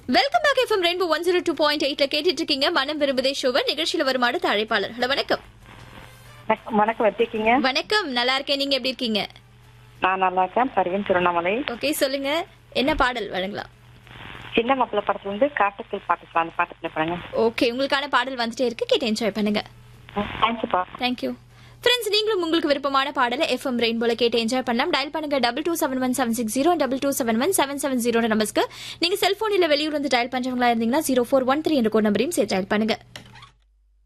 welcome back FM rainbow one zero two point எயிட்ல கேட்டுட்டு இருக்கீங்க மனம் விரும்புதே ஷோவை நிகழ்ச்சியில வரும் அடுத்த அழைப்பாளர் ஹலோ வணக்கம் வணக்கம், வணக்கம் எப்படி இருக்கீங்க வணக்கம் நல்லா இருக்கேன் நீங்க எப்படி இருக்கீங்க நான் நல்லா இருக்கேன் பருவின் திருவண்ணாமலை ஓகே சொல்லுங்க என்ன பாடல் வழங்கலாம் சின்ன மாப்பிள்ள படத்துல இருந்து காட்டுக்குள் பாட்டு அந்த பாட்டு பிளே பண்ணுங்க ஓகே உங்களுக்கான பாடல் வந்துட்டே இருக்கு கேட்டு என்ஜாய் பண்ணுங்க தேங்க்யூப்பா தேங்க்யூ ஃப்ரெண்ட்ஸ் நீங்களும் உங்களுக்கு விருப்பமான பாடலை எஃப்எம் ரெயின்போல கேட்டு என்ஜாய் பண்ணலாம் டயல் பண்ணுங்க double two seven one seven six zero double two seven one seven seven zero நம்பர்ஸ்க்கு நீங்க செல்போன் இல்ல வெளியூர் வந்து டயல் பண்றவங்களா இருந்தீங்கன்னா ஜீரோ ஃபோர் ஒன் த்ரீ என்ற கோட் நம்பரையும் சேர்த்து டயல் பண்ணுங்க